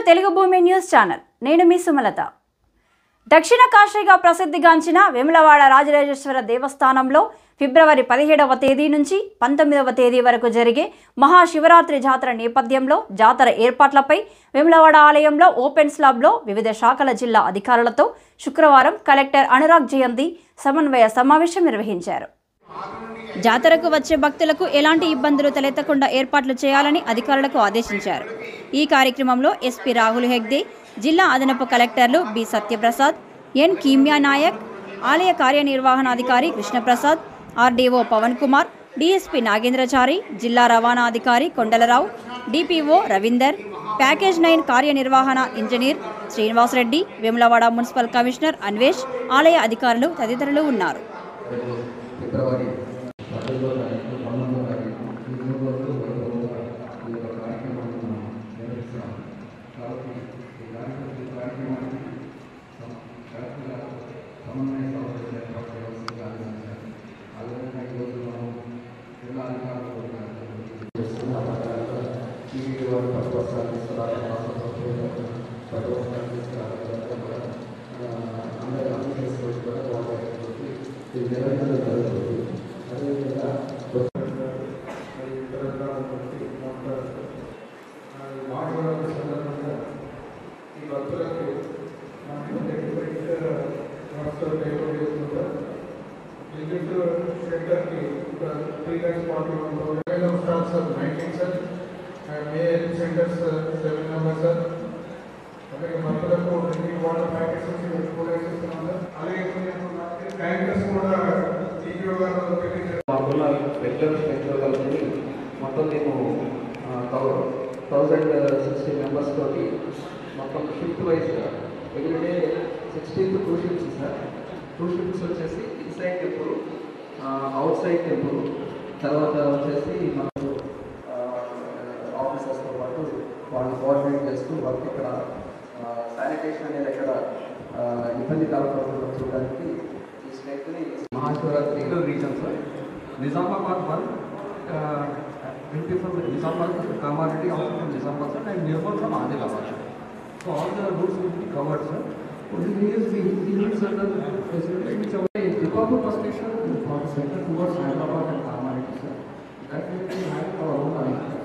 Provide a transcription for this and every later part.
తెలుగు భూమి news channel నేను మీ సుమలత దక్షిణ కాశీగా ప్రసిద్ధిగాంచిన వేములవాడ రాజరాజేశ్వర దేవస్థానంలో ఫిబ్రవరి పదిహేడవ తేదీ నుంచి పంతొమ్మిదవ తేదీ వరకు జరిగే మహాశివరాత్రి జాతర నేపథ్యంలో జాతర ఏర్పాట్లపై వేములవాడ ఆలయంలో ఓపెన్ స్లాబ్లో వివిధ శాఖల జిల్లా అధికారులతో శుక్రవారం కలెక్టర్ అనురాగ్ జయంతి సమన్వయ సమావేశం నిర్వహించారు జాతరకు వచ్చే భక్తులకు ఎలాంటి ఇబ్బందులు తలెత్తకుండా ఏర్పాట్లు చేయాలని అధికారులకు ఆదేశించారు ఈ కార్యక్రమంలో ఎస్పీ రాహుల్ హెగ్దే జిల్లా అదనపు కలెక్టర్లు బి సత్యప్రసాద్ ఎన్ కీమ్యా నాయక్ ఆలయ కార్యనిర్వహణాధికారి కృష్ణప్రసాద్ ఆర్డీఓ పవన్ కుమార్ డీఎస్పీ నాగేంద్రచారి జిల్లా రవాణా అధికారి Kondalarao DPO Ravinder package nine కార్యనిర్వహణ engineer Srinivasareddy Vemulawada municipal commissioner Anvesh ఆలయ అధికారులు తదితరులు ఉన్నారు ఫిబ్రవరి పదహైదో తారీఖు పంతొమ్మిదో తారీఖు ఈ మూడు రోజులు వైభవంగా ఈ యొక్క కార్యక్రమాన్ని మనం నిర్వహిస్తున్నాం కాబట్టి ఈ కార్యక్రమం ఈ కార్యక్రమాన్ని సమ- కరెక్ట్గా సమన్వయ సమావేశం ఏర్పాటు చేయవలసిందిగా ఆదేశించారు అదేవిధంగా ఈరోజు మనం జిల్లా అధికారులు కూడా చేస్తున్న ఆ ప్రకారంగా టీవీ వారు పట్టు వస్త్రాలు తీసుకురావడం రాష్ట్ర ప్రభుత్వం పట్టు వస్త్రాలు తీసుకురావడం ఇదంతా కూడా ఆ, అందరూ అన్ని చేసుకోవచ్చు కూడా బాగుంటుంది ఇది నిర్వహించడం జరుగుతుంది అదేవిధంగా మరి తెలంగాణ నుంచి మాట్లాడుతూ మాట్లాడే సందర్భంగా ఈ భక్తులకి మనం డిఫరెంట్ వ్యవస్థలు ఏర్పాటు చేసుకుంటాం విజిట్ సెంటర్కి three lakhs forty one thousand staff sir nineteen sir and may centres seven number sir అలాగే భక్తులకు డ్రింకింగ్ వాటర్ ప్యాకెట్స్ కూడా ఇస్తున్నాం సార్ అలాగే ట్యాంకర్స్ కూడా టీవీ గారు పెట్టించారు మాకున్న రెగ్యులర్ స్ట్రెంగ్తో కలిపి మొత్తం మేము థౌజండ్ సిక్స్టీ మెంబర్స్ తోటి మొత్తం షిఫ్ట్ వైజ్గా everyday sixteenth two shifts sir two shifts వచ్చేసి inside temple outside temple తర్వాత వచ్చేసి మనకు ఆఫీసర్స్తో పాటు వాళ్ళు కోఆర్డినేట్ చేస్తూ వర్క్ ఇక్కడ శానిటేషన్ అనేది ఎక్కడ ఆ, ఇబ్బంది కలగకుండా చూడడానికి ఈ స్ట్రెంగ్త్ని Mahashivaratri reason sir Nizamabad one MP from Nizamabad Kamareddy also from Nizamabad sir and Nirmal from Adilabad sir so all the routes will be covered sir Dipapur station for the center towards Hyderabad and Kamaredi, sir. That will be having our own arrangement.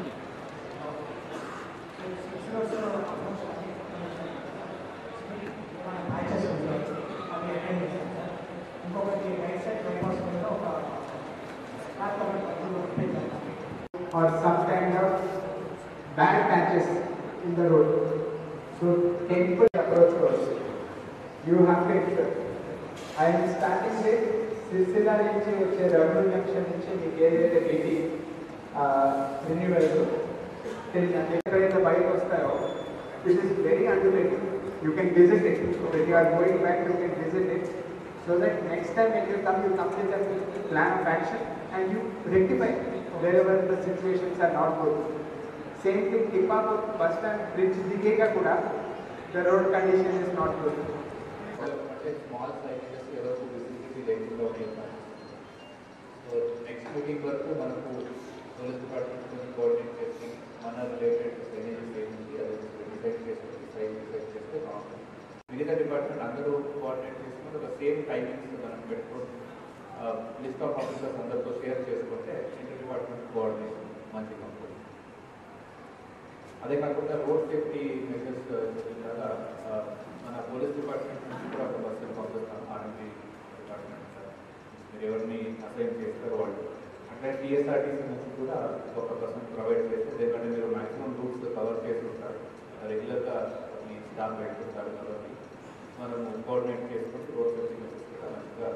or some kind of bad patches in the road. So temple approach roads. You have to ensure. I am starting with Sircilla నుంచి వచ్చే Raghu junction నుంచి మీకు ఏదైతే BT renewal తెలియదు ఎక్కడైతే బయట వస్తాయో this is very underrated you can visit it when you are going back you can visit it so that next time when you come you come with a plan of action and you rectify wherever the situations are not good same thing Tippapur bus stand bridge దిగేగా కూడా the road condition is not good అంటే small sizes ఎవరు visibility లేకుండా ఉంటాయి so next meeting వరకు మనకు police department coordinate చేసి మన రిలేటెడ్ డ్రైనేజెస్ ఏముంది అది డిసైడ్ చేసుకుని సైజ్ డిసైడ్ చేస్తే బాగుంటుంది మిగతా డిపార్ట్మెంట్ అందరూ కోఆర్డినేట్ చేసుకుని ఒక సేమ్ టైమింగ్స్ మనం పెట్టుకొని లిస్ట్ ఆఫ్ ఆఫీసర్స్ అందరితో షేర్ చేసుకుంటే ఇంటర్ డిపార్ట్మెంట్ కోఆర్డినేషన్ మంచిగా ఉంటుంది అదే కాకుండా రోడ్ సేఫ్టీ మెజర్స్ చెప్పినాక మన పోలీస్ డిపార్ట్మెంట్ నుంచి కూడా ఒక బస్సులు పంపిస్తాం ఆర్ఎంపీ డిపార్ట్మెంట్ సార్ మీరు ఎవరిని అసైన్ చేస్తారో వాళ్ళు అట్లా టీఎస్ఆర్టీసీ నుంచి కూడా ఒక బస్సును ప్రొవైడ్ చేస్తే ఎందుకంటే మీరు మాక్సిమం రూట్స్ కవర్ చేసి ఉంటారు రెగ్యులర్గా మీ స్టాఫ్ పెట్టుకుంటారు కాబట్టి మనం కోఆర్డినేట్ చేసుకుంటూ రోడ్ సేఫ్టీ మెజర్స్ కూడా మంచిగా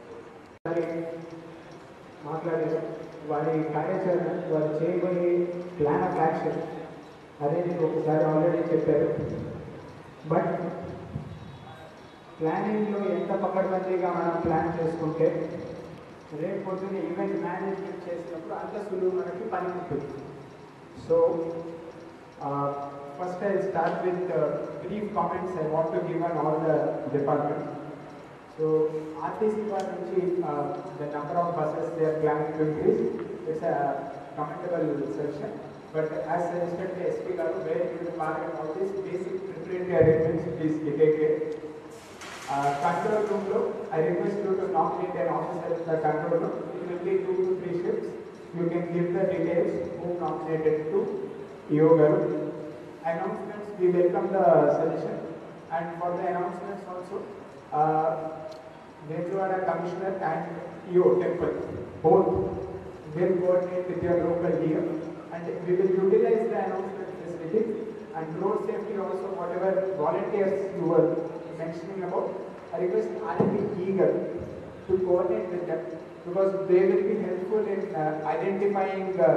మాట్లాడి వారి కార్యాచరణ వారు చేయబోయే ప్లాన్ ఆఫ్ యాక్షన్ అనేది ఒకసారి ఆల్రెడీ చెప్పారు బట్ ప్లానింగ్లో ఎంత పకడ్బందీగా మనం ప్లాన్ చేసుకుంటే రేపు పొద్దున్న ఈవెంట్ మేనేజ్మెంట్ చేసినప్పుడు అంత సులువు మనకి పని ఉంటుంది so first I start with brief comments I want to give on all the department so RTC వారి నుంచి the number of buses they are planning to increase its commendable session. But as suggested by SP Garu, where you will mark and all these basic preparatory arrangements, please take care. Uh, control room లో I request you to nominate an officer in the control room. It will be two to three shifts. You can give the details who nominated to EO Garu. Announcements, we welcome the suggestion. And for the announcements also, uh, Vijayawada Commissioner and EO Temple, both will coordinate with your local here. And we will utilize the announcement facility and road safety also, whatever volunteers you were mentioning about, I request RMP eager to coordinate with them because they will be helpful in uh, identifying uh,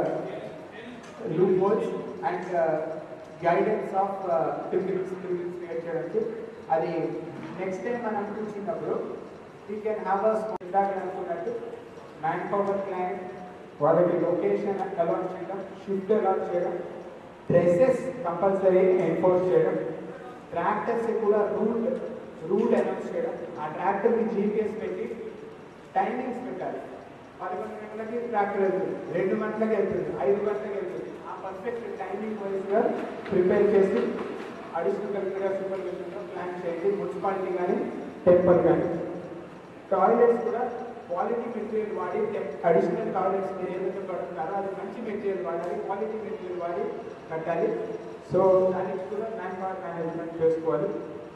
loopholes and uh, guidance of uh, criminals criminals create చేయడానికి అది next time మనం చూసినప్పుడు we can have a ఇందాక అనుకున్నట్టు man power plan వాళ్ళకి location allot చేయడం shift allot చేయడం dresses compulsory enforce చేయడం ట్రాక్టర్స్ కూడా రూట్ రూట్ అనౌన్స్ చేయడం ఆ ట్రాక్టర్కి జీపీఎస్ పెట్టి టైమింగ్స్ పెట్టాలి పదకొండు గంటలకి ట్రాక్టర్ వెళ్తుంది రెండు గంటలకు వెళ్తుంది ఐదు గంటలకు వెళ్తుంది ఆ పర్ఫెక్ట్ టైమింగ్ వైజ్గా ప్రిపేర్ చేసి additional collector super collector plan చేయండి మున్సిపాలిటీ కానీ టెంపల్ కానీ టాయిలెట్స్ కూడా క్వాలిటీ మెటీరియల్ వాడి అడిషనల్ టాయిలెట్స్ మీరు ఏదైతే పడుతున్నారో అది మంచి మెటీరియల్ వాడాలి క్వాలిటీ మెటీరియల్ వాడి కట్టాలి సో దానికి కూడా మ్యాన్ పవర్ మేనేజ్మెంట్ చేసుకోవాలి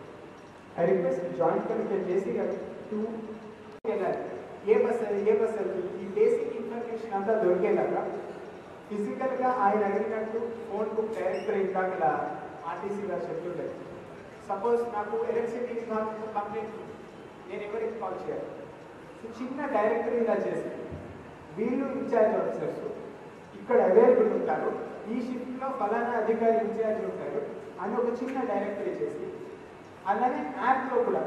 I request joint collector JC garu too వెళ్ళాలి ఏ బస్ ఏ బస్ వెళ్తుంది ఈ బేసిక్ ఇన్ఫర్మేషన్ అంతా దొరికేలాగా ఫిజికల్గా ఆయన అడిగినట్టు ఫోన్ బుక్ డైరెక్టర్ ఇందాక ఆర్టీసీ గారు చెప్తుండే సపోజ్ నాకు ఎలక్ట్రిసిటీ కంప్లైంట్ నేను ఎవరికి కాల్ చేయాలి సో చిన్న డైరెక్టరీ ఇలా చేసి వీళ్ళు ఇన్ఛార్జ్ ఆఫీసర్స్ ఇక్కడ అవైలబుల్ ఉంటారు ఈ షిఫ్ట్లో ఫలానా అధికారి ఇన్ఛార్జ్ ఉంటారు అని ఒక చిన్న డైరెక్టరీ చేసి అలానే యాప్లో కూడా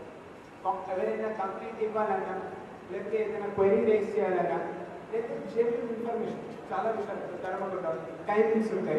ఎవరైనా కంప్లైంట్ ఇవ్వాలన్నా లేకపోతే ఏదైనా క్వైరీ రేస్ చేయాలన్నా లేకపోతే జెన్యున్ ఇన్ఫర్మేషన్ చాలా విషయాలు తడమకుండా టైమింగ్స్ ఉంటాయి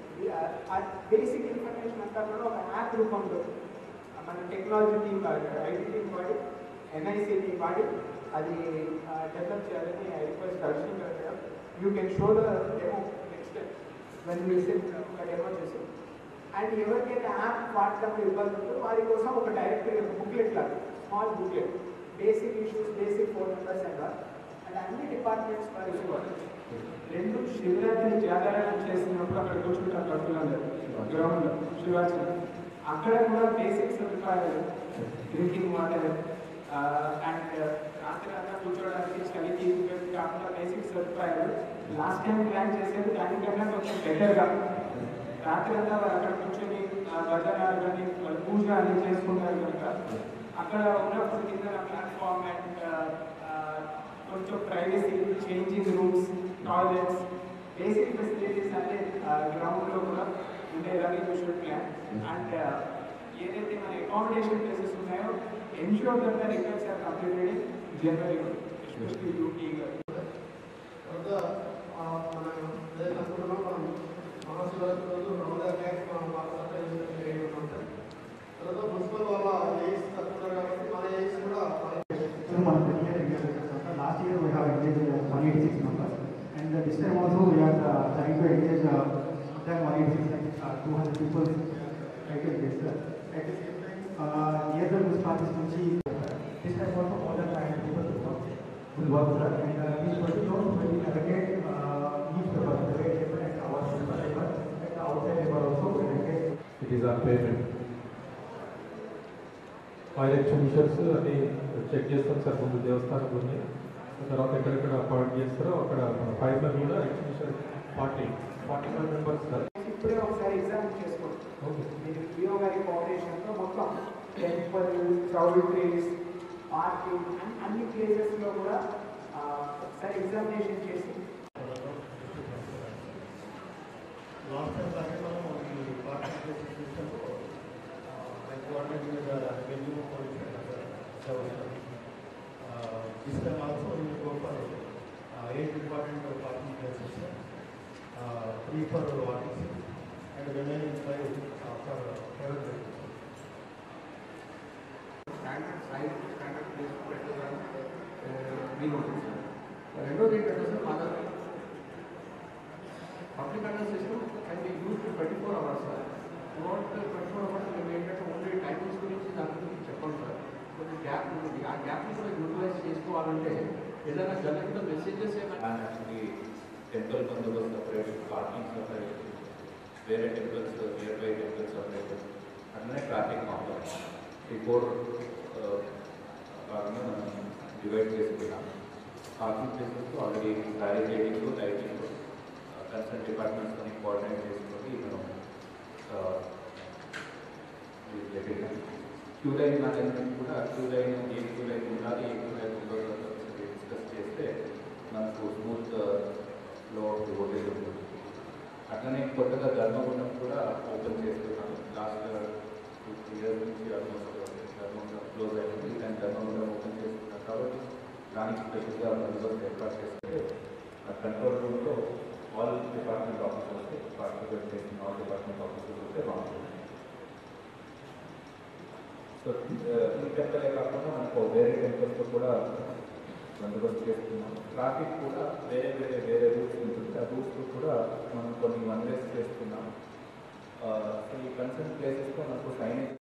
బేసిక్ ఇన్ఫర్మేషన్ అంతా కూడా ఒక యాప్ రూపంలో మన టెక్నాలజీ టీం వాడి ఐటీ టీం వాడి ఎన్ఐసి టీం వాడి అది డెవలప్ చేయాలని I request Darshanam garu you can show the demo next when మీ ఒక డెమో చేసి అండ్ ఎవరికైతే యాప్ వాడటంలో ఇబ్బంది ఉందో వారి కోసం ఒక డైరెక్టరీ ఒక బుక్లెట్ లాగా small booklet basic issues basic phone numbers and and అన్ని డిపార్ట్మెంట్స్ వారు ఇవ్వాలి రెండు శివరాత్రి జాగరణ చేసినప్పుడు అక్కడ కూర్చుంటారు భక్తులందరూ గ్రౌండ్ శివాచలం అక్కడ కూడా బేసిక్ సదుపాయాలు డ్రింకింగ్ వాటర్ అండ్ రాత్రి అంతా కూర్చోవడానికి చలికి ఇబ్బంది కాకుండా బేసిక్ సదుపాయాలు లాస్ట్ టైం ప్లాన్ చేసేది దానికన్నా కొంచెం బెటర్గా రాత్రి అంతా వారు అక్కడ కూర్చొని ఆ, భజనాలు కానీ వాళ్ళ పూజ అన్ని చేసుకుంటారు కనుక అక్కడ ఉన్నప్పుడు కింద ప్లాట్ఫామ్ అండ్ కొంచెం privacy changing rooms toilets basic facilities అంటే గ్రౌండ్లో కూడా ఉండేలాగా యూ షుడ్ ప్లాన్ అండ్ ఏదైతే మన అకామిడేషన్ ప్లేసెస్ ఉన్నాయో ensure that the request are completed January especially UT తర్వాత ఆ, మన ఏదైతే అనుకుంటున్నామో మనం మహాశివరాత్రి రోజు నవోదయ ట్యాక్స్ మనం సప్లై చేసినట్టు ఉన్నాం సార్ తర్వాత మున్సిపల్ వాళ్ళ ఏఈస్ తక్కువ కాబట్టి మన ఏఈస్ కూడా So one year engaged with us. Last year we have engaged uh, 186 members, and uh, this time also we are uh, trying to engage uh, that 186 uh, 200 people try to engage. sir. At the same time, uh, near the municipalities నుంచి this time also more than 500 people will work. Will work sir. and uh, these 20 crores will allocate uh, each paper, the rate paper and our paper paper, and the outside paper also will allocate it is our payment. Fire extinguishers అన్ని check చేస్తాం sir ముందు దేవస్థానంలోనే తర్వాత ఎక్కడెక్కడ appoint చేస్తారో అక్కడ మన ఫైర్లో కూడా extinguisher forty forty five members sir ఇప్పుడే ఒకసారి ఎగ్జామ్ చేసుకోండి ఓకే మీరు విఓ గారి కోఆపరేషన్తో మొత్తం టెంపుల్ చౌల్ట్రీస్ పార్కింగ్ అన్ని అన్ని ప్లేసెస్లో కూడా ఆ, ఒకసారి ఎగ్జామినేషన్ చేసి లాస్ట్ టైం లాగే మనం ఈ participation system coordinate revenue police this time also you go for eight important parking places three for RTC and remaining five for private vehicles standard size standard place పెట్టడానికి వీలు ఉంటుంది sir రెండోది ఏంటంటే sir మన public address system ఏదైనా జరుగుతున్న messages ఏమైనా and actually temple బందోబస్తు సపరేట్ పార్కింగ్ సపరేట్ వేరే temples near by temples separate అట్లనే ట్రాఫిక్ మాత్రం ఈ ఫోర్ భాగంగా మనం డివైడ్ చేసుకున్నాం parking places already barricading lighting concern డిపార్ట్మెంట్స్తో కోఆర్డినేట్ చేసుకొని మనం క్యూ లైన్ మేనేజ్మెంట్ కూడా క్యూ లైన్ ఏ క్యూ లైన్ ఉండాలి ఏ క్యూ లైన్ ఉండదు డిస్కస్ చేస్తే మనకు స్మూత్ లో ఓటేజ్ ఉంటుంది అట్లనే కొత్తగా ధర్మగుండం కూడా ఓపెన్ చేస్తున్నాం లాస్ట్ టూ త్రీ ఇయర్స్ నుంచి ఆల్మోస్ట్ ధర్మగుండం క్లోజ్ అయింది కానీ ధర్మగుండం ఓపెన్ చేస్తున్నాం కాబట్టి దానికి స్పెషల్గా బందోబస్తు ఏర్పాటు చేస్తే ఆ కంట్రోల్ రూమ్లో ఆల్ డిపార్ట్మెంట్ ఆఫీసర్స్ పార్టిసిపేట్ చేసిన ఆల్ డిపార్ట్మెంట్ ఆఫీసర్స్ వస్తే బాగుంటుంది సో ఈ టెంపులే కాకుండా మనకు వేరే టెంపుల్స్ కూడా బందోబస్తు చేస్తున్నాం ట్రాఫిక్ కూడా వేరే వేరే వేరే రూట్స్ ఉంటుంది ఆ రూట్స్ కూడా మనం కొన్ని వన్ వేస్ చేస్తున్నాం సో ఈ కన్సర్న్ ప్లేసెస్లో మనకు సైనేజ్